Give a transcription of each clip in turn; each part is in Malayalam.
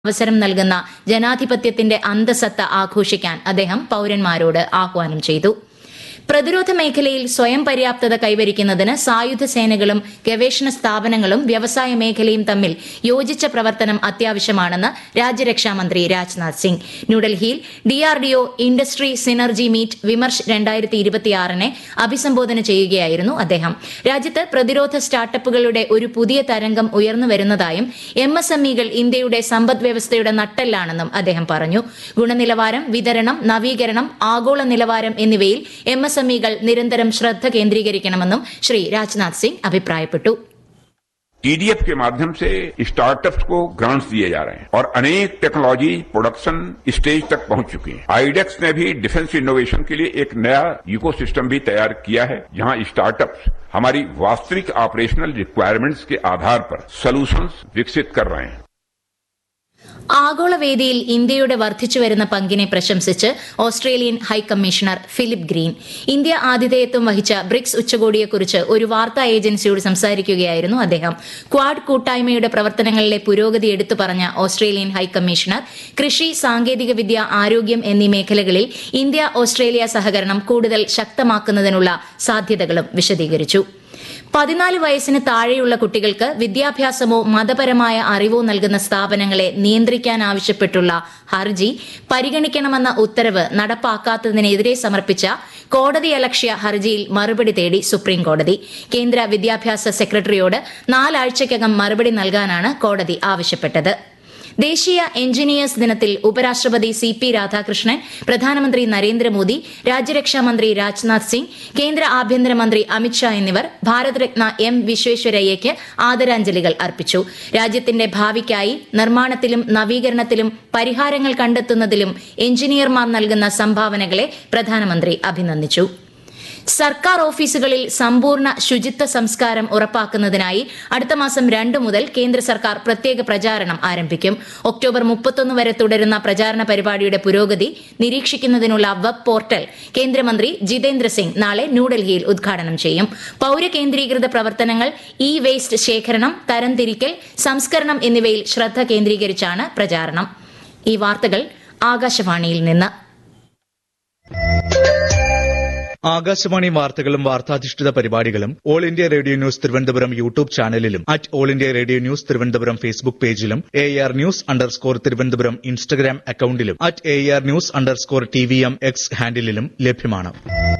അവസരം നൽകുന്ന ജനാധിപത്യത്തിന്റെ അന്തസത്ത ആഘോഷിക്കാൻ അദ്ദേഹം പൌരന്മാരോട് ആഹ്വാനം ചെയ്തു പ്രതിരോധ മേഖലയിൽ സ്വയം പര്യാപ്തത കൈവരിക്കുന്നതിന് സായുധ സേനകളും ഗവേഷണ സ്ഥാപനങ്ങളും വ്യവസായ മേഖലയും തമ്മിൽ യോജിച്ച പ്രവർത്തനം അത്യാവശ്യമാണെന്ന് രാജ്യരക്ഷാമന്ത്രി രാജ്നാഥ് സിംഗ് ന്യൂഡൽഹിയിൽ DRDO industry synergy meet Vimarsh രണ്ടായിരത്തി ഇരുപത്തിയാറിനെ അഭിസംബോധന ചെയ്യുകയായിരുന്നു അദ്ദേഹം രാജ്യത്ത് പ്രതിരോധ സ്റ്റാർട്ടപ്പുകളുടെ ഒരു പുതിയ തരംഗം ഉയർന്നു വരുന്നതായും എം എസ് എം ഇകൾ ഇന്ത്യയുടെ സമ്പദ് വ്യവസ്ഥയുടെ നട്ടെല്ലാണെന്നും അദ്ദേഹം പറഞ്ഞു ഗുണനിലവാരം വിതരണം നവീകരണം ആഗോള നിലവാരം എന്നിവയിൽ എം എസ് എം ഇകൾ നിരന്തരം ശ്രദ്ധ കേന്ദ്രീകരിക്കണമെന്നും ശ്രീ രാജ്നാഥ് സിംഗ് അഭിപ്രായപ്പെട്ടു टीडीएफ के माध्यम से स्टार्टअप्स को ग्रांट्स दिए जा रहे हैं और अनेक टेक्नोलॉजी प्रोडक्शन स्टेज तक पहुंच चुकी है आईडेक्स ने भी डिफेंस इनोवेशन के लिए एक नया इकोसिस्टम भी तैयार किया है जहां स्टार्टअप्स हमारी वास्तविक ऑपरेशनल रिक्वायरमेंट्स के आधार पर सॉल्यूशंस विकसित कर रहे हैं ആഗോളവേദിയിൽ ഇന്ത്യയുടെ വർദ്ധിച്ചുവരുന്ന പങ്കിനെ പ്രശംസിച്ച് Australian high commissioner Philip Green India ആതിഥേയത്വം വഹിച്ച ബ്രിക്സ് ഉച്ചകോടിയെക്കുറിച്ച് ഒരു വാർത്താ ഏജൻസിയോട് സംസാരിക്കുകയായിരുന്നു അദ്ദേഹം ക്വാഡ് കൂട്ടായ്മയുടെ പ്രവർത്തനങ്ങളിലെ പുരോഗതി എടുത്തു പറഞ്ഞ ഓസ്ട്രേലിയൻ ഹൈക്കമ്മീഷണർ കൃഷി സാങ്കേതികവിദ്യ ആരോഗ്യം എന്നീ മേഖലകളിൽ ഇന്ത്യ ഓസ്ട്രേലിയ സഹകരണം കൂടുതൽ ശക്തമാക്കുന്നതിനുള്ള സാധ്യതകളും വിശദീകരിച്ചു പതിനാല് വയസ്സിന് താഴെയുള്ള കുട്ടികൾക്ക് വിദ്യാഭ്യാസമോ മതപരമായ അറിവോ നൽകുന്ന സ്ഥാപനങ്ങളെ നിയന്ത്രിക്കാനാവശ്യപ്പെട്ടുള്ള ഹർജി പരിഗണിക്കണമെന്ന ഉത്തരവ് നടപ്പാക്കാത്തതിനെതിരെ സമർപ്പിച്ച കോടതിയലക്ഷ്യ ഹർജിയിൽ മറുപടി തേടി സുപ്രീംകോടതി കേന്ദ്ര വിദ്യാഭ്യാസ സെക്രട്ടറിയോട് നാലാഴ്ചയ്ക്കകം മറുപടി നൽകാനാണ് കോടതി ആവശ്യപ്പെട്ടത് ദേശീയ എഞ്ചിനീയേഴ്സ് ദിനത്തിൽ ഉപരാഷ്ട്രപതി സി പി രാധാകൃഷ്ണൻ പ്രധാനമന്ത്രി നരേന്ദ്രമോദി രാജ്യരക്ഷാമന്ത്രി രാജ്നാഥ് സിംഗ് കേന്ദ്ര ആഭ്യന്തരമന്ത്രി അമിത്ഷാ എന്നിവർ ഭാരതരത്ന എം വിശ്വേശ്വരയ്യയ്ക്ക് ആദരാഞ്ജലികൾ അർപ്പിച്ചു രാജ്യത്തിന്റെ ഭാവിക്കായി നിർമ്മാണത്തിലും നവീകരണത്തിലും പരിഹാരങ്ങൾ കണ്ടെത്തുന്നതിലും എഞ്ചിനീയർമാർ നൽകുന്ന സംഭാവനകളെ പ്രധാനമന്ത്രി അഭിനന്ദിച്ചു സർക്കാർ ഓഫീസുകളിൽ സമ്പൂർണ്ണ ശുചിത്വ സംസ്കാരം ഉറപ്പാക്കുന്നതിനായി അടുത്ത മാസം രണ്ട് മുതൽ കേന്ദ്ര സർക്കാർ പ്രത്യേക പ്രചാരണം ആരംഭിക്കും ഒക്ടോബർ മുപ്പത്തൊന്ന് വരെ തുടരുന്ന പ്രചാരണ പരിപാടിയുടെ പുരോഗതി നിരീക്ഷിക്കുന്നതിനുള്ള വെബ് പോർട്ടൽ കേന്ദ്രമന്ത്രി ജിതേന്ദ്ര സിംഗ് നാളെ ന്യൂഡൽഹിയിൽ ഉദ്ഘാടനം ചെയ്യും പൌരകേന്ദ്രീകൃത പ്രവർത്തനങ്ങൾ ഇ വേസ്റ്റ് ശേഖരണം തരംതിരിക്കൽ സംസ്കരണം എന്നിവയിൽ ശ്രദ്ധ കേന്ദ്രീകരിച്ചാണ് പ്രചാരണം ഈ വാർത്തകൾ ആകാശവാണിയിൽ നിന്ന് ആകാശവാണി വാർത്തകളും വാർത്താധിഷ്ഠിത പരിപാടികളും all India radio news Thiruvananthapuram YouTube ചാനലിലും at all India radio news Thiruvananthapuram Facebook പേജിലും A R news underscore Thiruvananthapuram Instagram അക്കൌണ്ടിലും at A R news underscore T V M X ഹാൻഡിലും ലഭ്യമാണ്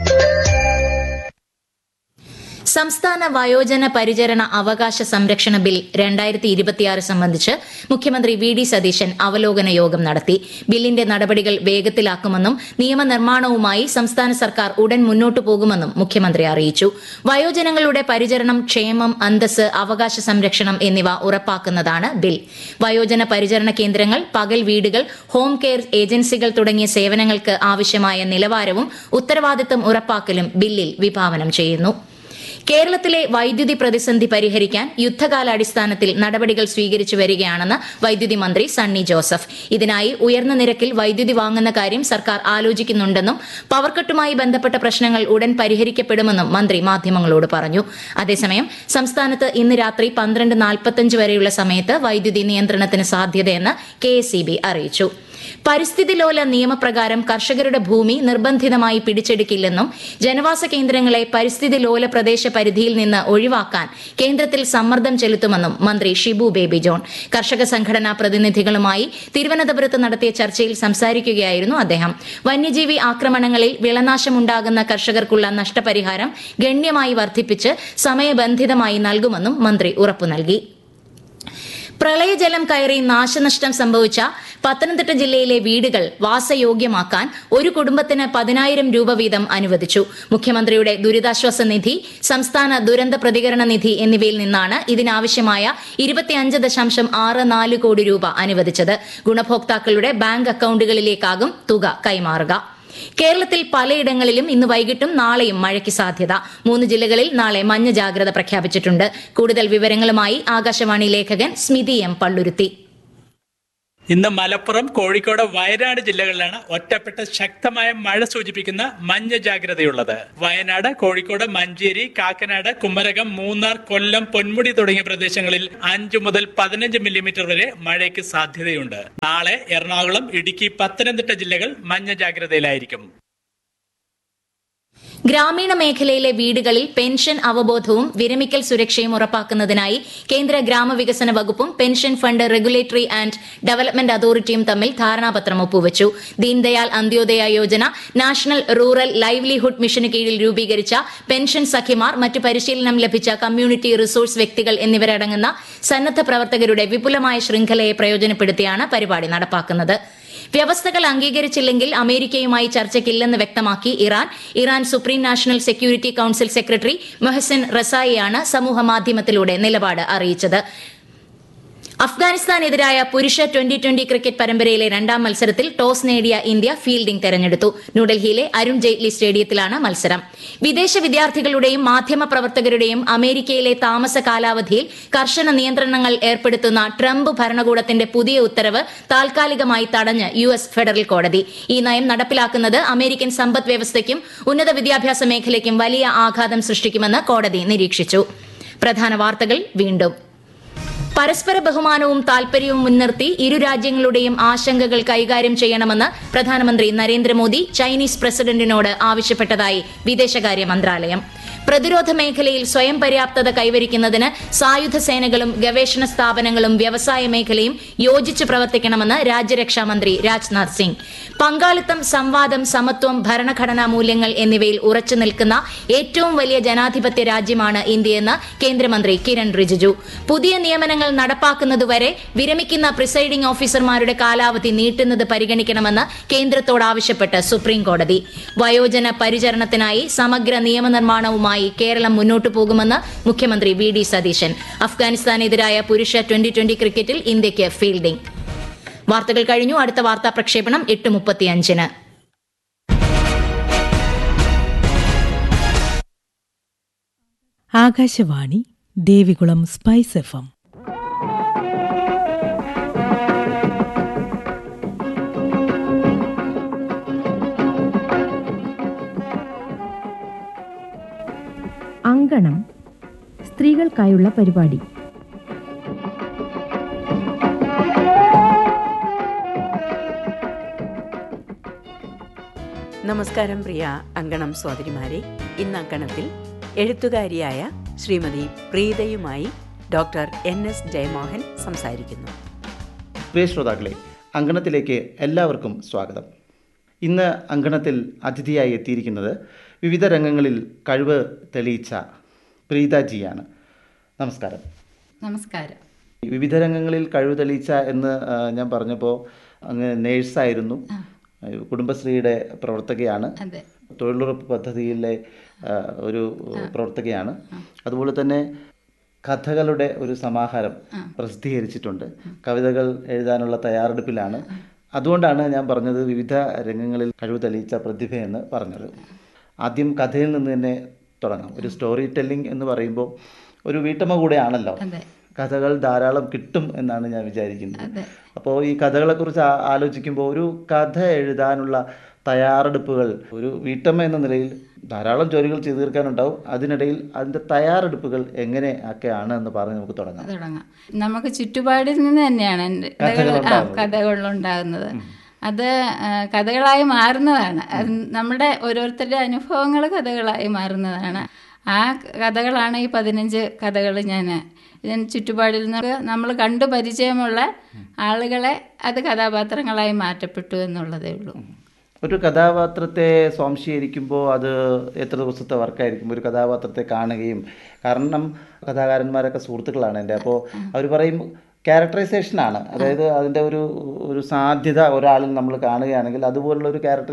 സംസ്ഥാന വയോജന പരിചരണ അവകാശ സംരക്ഷണ ബിൽ രണ്ടായിരത്തി ഇരുപത്തിയാറ് സംബന്ധിച്ച് മുഖ്യമന്ത്രി വി ഡി സതീശൻ അവലോകന യോഗം നടത്തി ബില്ലിന്റെ നടപടികൾ വേഗത്തിലാക്കുമെന്നും നിയമനിർമ്മാണവുമായി സംസ്ഥാന സർക്കാർ ഉടൻ മുന്നോട്ടു പോകുമെന്നും മുഖ്യമന്ത്രി അറിയിച്ചു വയോജനങ്ങളുടെ പരിചരണം ക്ഷേമം അന്തസ് അവകാശ സംരക്ഷണം എന്നിവ ഉറപ്പാക്കുന്നതാണ് ബിൽ വയോജന പരിചരണ കേന്ദ്രങ്ങൾ പകൽ വീടുകൾ ഹോം കെയർ ഏജൻസികൾ തുടങ്ങിയ സേവനങ്ങൾക്ക് ആവശ്യമായ നിലവാരവും ഉത്തരവാദിത്തം ഉറപ്പാക്കലും ബില്ലിൽ വിഭാവനം ചെയ്യുന്നു കേരളത്തിലെ വൈദ്യുതി പ്രതിസന്ധി പരിഹരിക്കാൻ യുദ്ധകാലാടിസ്ഥാനത്തിൽ നടപടികൾ സ്വീകരിച്ചു വരികയാണെന്ന് വൈദ്യുതി മന്ത്രി സണ്ണി ജോസഫ് ഇതിനായി ഉയർന്ന നിരക്കിൽ വൈദ്യുതി വാങ്ങുന്ന കാര്യം സർക്കാർ ആലോചിക്കുന്നുണ്ടെന്നും പവർക്കട്ടുമായി ബന്ധപ്പെട്ട പ്രശ്നങ്ങൾ ഉടൻ പരിഹരിക്കപ്പെടുമെന്നും മന്ത്രി മാധ്യമങ്ങളോട് പറഞ്ഞു അതേസമയം സംസ്ഥാനത്ത് ഇന്ന് രാത്രി പന്ത്രണ്ട് നാൽപ്പത്തഞ്ച് വരെയുള്ള സമയത്ത് വൈദ്യുതി നിയന്ത്രണത്തിന് സാധ്യതയെന്ന് കെ അറിയിച്ചു പരിസ്ഥിതി ലോല നിയമപ്രകാരം കർഷകരുടെ ഭൂമി നിർബന്ധിതമായി പിടിച്ചെടുക്കില്ലെന്നും ജനവാസ കേന്ദ്രങ്ങളെ പരിസ്ഥിതി ലോല പ്രദേശ പരിധിയിൽ നിന്ന് ഒഴിവാക്കാൻ കേന്ദ്രത്തിൽ സമ്മർദ്ദം ചെലുത്തുമെന്നും മന്ത്രി ഷിബു ബേബി ജോൺ കർഷക സംഘടനാ പ്രതിനിധികളുമായി തിരുവനന്തപുരത്ത് നടത്തിയ ചർച്ചയിൽ സംസാരിക്കുകയായിരുന്നു അദ്ദേഹം വന്യജീവി ആക്രമണങ്ങളിൽ വിളനാശമുണ്ടാകുന്ന കർഷകർക്കുള്ള നഷ്ടപരിഹാരം ഗണ്യമായി വർദ്ധിപ്പിച്ച് സമയബന്ധിതമായി നൽകുമെന്നും മന്ത്രി ഉറപ്പു നൽകി പ്രളയജലം കയറി നാശനഷ്ടം സംഭവിച്ച പത്തനംതിട്ട ജില്ലയിലെ വീടുകൾ വാസയോഗ്യമാക്കാൻ ഒരു കുടുംബത്തിന് പതിനായിരം രൂപ വീതം അനുവദിച്ചു മുഖ്യമന്ത്രിയുടെ ദുരിതാശ്വാസ നിധി സംസ്ഥാന ദുരന്ത പ്രതികരണ നിധി എന്നിവയിൽ നിന്നാണ് ഇതിനാവശ്യമായ ഇരുപത്തിയഞ്ച് ദശാംശം ആറ് നാല് കോടി രൂപ അനുവദിച്ചത് ഗുണഭോക്താക്കളുടെ ബാങ്ക് അക്കൌണ്ടുകളിലേക്കാകും തുക കൈമാറുക കേരളത്തിൽ പലയിടങ്ങളിലും ഇന്ന് വൈകിട്ടും നാളെയും മഴയ്ക്ക് സാധ്യത മൂന്ന് ജില്ലകളിൽ നാളെ മഞ്ഞ ജാഗ്രത പ്രഖ്യാപിച്ചിട്ടുണ്ട് കൂടുതൽ വിവരങ്ങളുമായി ആകാശവാണി ലേഖകൻ സ്മിതി എം പള്ളുരുത്തി ഇന്ന് മലപ്പുറം കോഴിക്കോട് വയനാട് ജില്ലകളിലാണ് ഒറ്റപ്പെട്ട ശക്തമായ മഴ സൂചിപ്പിക്കുന്ന മഞ്ഞ ജാഗ്രതയുള്ളത് വയനാട് കോഴിക്കോട് മഞ്ചേരി കാക്കനാട് കുമരകം മൂന്നാർ കൊല്ലം പൊന്മുടി തുടങ്ങിയ പ്രദേശങ്ങളിൽ അഞ്ചു മുതൽ പതിനഞ്ച് മില്ലിമീറ്റർ വരെ മഴയ്ക്ക് സാധ്യതയുണ്ട് നാളെ എറണാകുളം ഇടുക്കി പത്തനംതിട്ട ജില്ലകൾ മഞ്ഞ ജാഗ്രതയിലായിരിക്കും ഗ്രാമീണ മേഖലയിലെ വീടുകളിൽ പെൻഷൻ അവബോധവും വിരമിക്കൽ സുരക്ഷയും ഉറപ്പാക്കുന്നതിനായി കേന്ദ്ര ഗ്രാമവികസന വകുപ്പും pension fund regulatory and development അതോറിറ്റിയും തമ്മിൽ ധാരണാപത്രം ഒപ്പുവച്ചു Deendayal Antyodaya Yojana national rural livelihood മിഷന് കീഴിൽ രൂപീകരിച്ച പെൻഷൻ സഖിമാർ മറ്റ് പരിശീലനം ലഭിച്ച കമ്മ്യൂണിറ്റി റിസോഴ്സ് വ്യക്തികൾ എന്നിവരടങ്ങുന്ന സന്നദ്ധ പ്രവർത്തകരുടെ വിപുലമായ ശൃംഖലയെ പ്രയോജനപ്പെടുത്തിയാണ് പരിപാടി നടപ്പാക്കുന്നത് വ്യവസ്ഥകൾ അംഗീകരിച്ചില്ലെങ്കിൽ അമേരിക്കയുമായി ചർച്ചയ്ക്കില്ലെന്ന് വ്യക്തമാക്കി Iran Iran supreme national security council secretary Mohsen റസായിയാണ് സമൂഹ മാധ്യമത്തിലൂടെ നിലപാട് അറിയിച്ചത് അഫ്ഗാനിസ്ഥാനെതിരായ പുരുഷ ട്വന്റി ട്വന്റി ക്രിക്കറ്റ് പരമ്പരയിലെ രണ്ടാം മത്സരത്തിൽ ടോസ് നേടിയ ഇന്ത്യ ഫീൽഡിംഗ് തെരഞ്ഞെടുത്തു ന്യൂഡൽഹിയിലെ അരുൺ ജെയ്റ്റ്ലി സ്റ്റേഡിയത്തിലാണ് മത്സരം വിദേശ വിദ്യാർത്ഥികളുടെയും മാധ്യമ പ്രവർത്തകരുടെയും അമേരിക്കയിലെ താമസ കാലാവധിയിൽ കർശന നിയന്ത്രണങ്ങൾ ഏർപ്പെടുത്തുന്ന ട്രംപ് ഭരണകൂടത്തിന്റെ പുതിയ ഉത്തരവ് താൽക്കാലികമായി തടഞ്ഞ് യു എസ് ഫെഡറൽ കോടതി ഈ നയം നടപ്പിലാക്കുന്നത് അമേരിക്കൻ സമ്പദ് വ്യവസ്ഥയ്ക്കും ഉന്നത വിദ്യാഭ്യാസ മേഖലയ്ക്കും വലിയ ആഘാതം സൃഷ്ടിക്കുമെന്ന് കോടതി നിരീക്ഷിച്ചു പ്രധാന വാർത്തകൾ വീണ്ടും പരസ്പര ബഹുമാനവും താൽപര്യവും മുൻനിർത്തി ഇരു രാജ്യങ്ങളുടെയും ആശങ്കകൾ കൈകാര്യം ചെയ്യണമെന്ന് പ്രധാനമന്ത്രി നരേന്ദ്രമോദി ചൈനീസ് പ്രസിഡന്റിനോട് ആവശ്യപ്പെട്ടതായി വിദേശകാര്യ മന്ത്രാലയം പ്രതിരോധ മേഖലയിൽ സ്വയം പര്യാപ്തത കൈവരിക്കുന്നതിന് സായുധ സേനകളും ഗവേഷണ സ്ഥാപനങ്ങളും വ്യവസായ മേഖലയും യോജിച്ച് പ്രവർത്തിക്കണമെന്ന് രാജ്യരക്ഷാ മന്ത്രി രാജ്നാഥ് സിംഗ് പങ്കാളിത്തം സംവാദം സമത്വം ഭരണഘടനാ മൂല്യങ്ങൾ എന്നിവയിൽ ഉറച്ചു നിൽക്കുന്ന ഏറ്റവും വലിയ ജനാധിപത്യ രാജ്യമാണ് ഇന്ത്യയെന്ന് കേന്ദ്രമന്ത്രി കിരൺ റിജിജു പുതിയ നിയമനങ്ങൾ നടപ്പാക്കുന്നതുവരെ വിരമിക്കുന്ന പ്രിസൈഡിംഗ് ഓഫീസർമാരുടെ കാലാവധി നീട്ടുന്നത് പരിഗണിക്കണമെന്ന് കേന്ദ്രത്തോട് ആവശ്യപ്പെട്ട് സുപ്രീം കോടതി വയോജന പരിചരണത്തിനായി സമഗ്ര നിയമനിർമ്മാണവുമായി കേരളം മുന്നോട്ടു പോകുമെന്ന് മുഖ്യമന്ത്രി വി ഡി സതീശൻ അഫ്ഗാനിസ്ഥാനെതിരായ പുരുഷ ട്വന്റി ട്വന്റി ക്രിക്കറ്റിൽ ഇന്ത്യയ്ക്ക് ഫീൽഡിംഗ് വാർത്തകൾ കഴിഞ്ഞു അടുത്ത വാർത്താ പ്രക്ഷേപണം എട്ട് മുപ്പത്തിയഞ്ചിന് Akashvani Devikulam spice F M അങ്കണം സ്ത്രീകൾക്കായുള്ള പരിപാടി നമസ്കാരം പ്രിയ അങ്കണം സോദരിമാരെ ഇന്ന് അങ്കണത്തിൽ എഴുത്തുകാരിയായ ശ്രീമതി പ്രീതയുമായി ഡോക്ടർ എൻ എസ് ജയമോഹൻ സംസാരിക്കുന്നു പ്രിയ ശ്രോതാക്കളെ അങ്കണത്തിലേക്ക് എല്ലാവർക്കും സ്വാഗതം ഇന്ന് അങ്കണത്തിൽ അതിഥിയായി എത്തിയിരിക്കുന്നത് വിവിധ രംഗങ്ങളിൽ കഴിവ് തെളിയിച്ച പ്രീതാജിയാണ് നമസ്കാരം നമസ്കാരം വിവിധ രംഗങ്ങളിൽ കഴിവ് തെളിയിച്ച എന്ന് ആ, ഞാൻ പറഞ്ഞപ്പോൾ അങ്ങ് നേഴ്സായിരുന്നു കുടുംബശ്രീയുടെ പ്രവർത്തകയാണ് അതെ തൊഴിലുറപ്പ് പദ്ധതിയിലെ ആ, ഒരു പ്രവർത്തകയാണ് അതുപോലെ തന്നെ കഥകളുടെ ഒരു സമാഹാരം പ്രസിദ്ധീകരിച്ചിട്ടുണ്ട് കവിതകൾ എഴുതാനുള്ള തയ്യാറെടുപ്പിലാണ് അതുകൊണ്ടാണ് ഞാൻ പറഞ്ഞത് വിവിധ രംഗങ്ങളിൽ കഴിവ് തെളിയിച്ച പ്രതിഭയെന്ന് പറഞ്ഞത് ആദ്യം കഥയിൽ നിന്ന് തന്നെ തുടങ്ങാം ഒരു സ്റ്റോറി ടെല്ലിംഗ് എന്ന് പറയുമ്പോൾ ഒരു വീട്ടമ്മ കൂടെയാണല്ലോ അതെ കഥകൾ ധാരാളം കിട്ടും എന്നാണ് ഞാൻ വിചാരിക്കുന്നത് അതെ അപ്പോൾ ഈ കഥകളെക്കുറിച്ച് ആ- ആലോചിക്കുമ്പോൾ ഒരു കഥ എഴുതാനുള്ള തയ്യാറെടുപ്പുകൾ ഒരു വീട്ടമ്മ എന്ന നിലയിൽ ധാരാളം ജോലികൾ ചെയ്തു തീർക്കാനുണ്ടാവും അതിനിടയിൽ അതിൻ്റെ തയ്യാറെടുപ്പുകൾ എങ്ങനെ ഒക്കെയാണ് എന്ന് പറഞ്ഞ് നമുക്ക് തുടങ്ങാം തുടങ്ങാം നമുക്ക് ചുറ്റുപാടിൽ നിന്ന് തന്നെയാണ് എൻ്റെ കഥകൾ ആ കഥകളുണ്ടാകുന്നത് അത് ആ, കഥകളായി മാറുന്നതാണ് അത് നമ്മുടെ ഓരോരുത്തരുടെ അനുഭവങ്ങൾ കഥകളായി മാറുന്നതാണ് ആ കഥകളാണ് ഈ പതിനഞ്ച് കഥകൾ ഞാൻ ഇതിന് ചുറ്റുപാടിൽ നിന്ന് നമ്മൾ കണ്ടു പരിചയമുള്ള ആളുകളെ അത് കഥാപാത്രങ്ങളായി മാറ്റപ്പെട്ടു എന്നുള്ളതേ ഉള്ളൂ ഒരു കഥാപാത്രത്തെ സ്വാംശീകരിക്കുമ്പോൾ അത് എത്ര ദിവസത്തെ വർക്കായിരിക്കും ഒരു കഥാപാത്രത്തെ കാണുകയും കാരണം കഥാകാരന്മാരൊക്കെ സുഹൃത്തുക്കളാണ് എൻ്റെ അപ്പോൾ അവർ പറയും ക്യാരക്ടറൈസേഷനാണ് അതായത് അതിൻ്റെ ഒരു ഒരു സാധ്യത ഒരാളിൽ നമ്മൾ കാണുകയാണെങ്കിൽ അതുപോലുള്ള ഒരു ക്യാരക്ടർ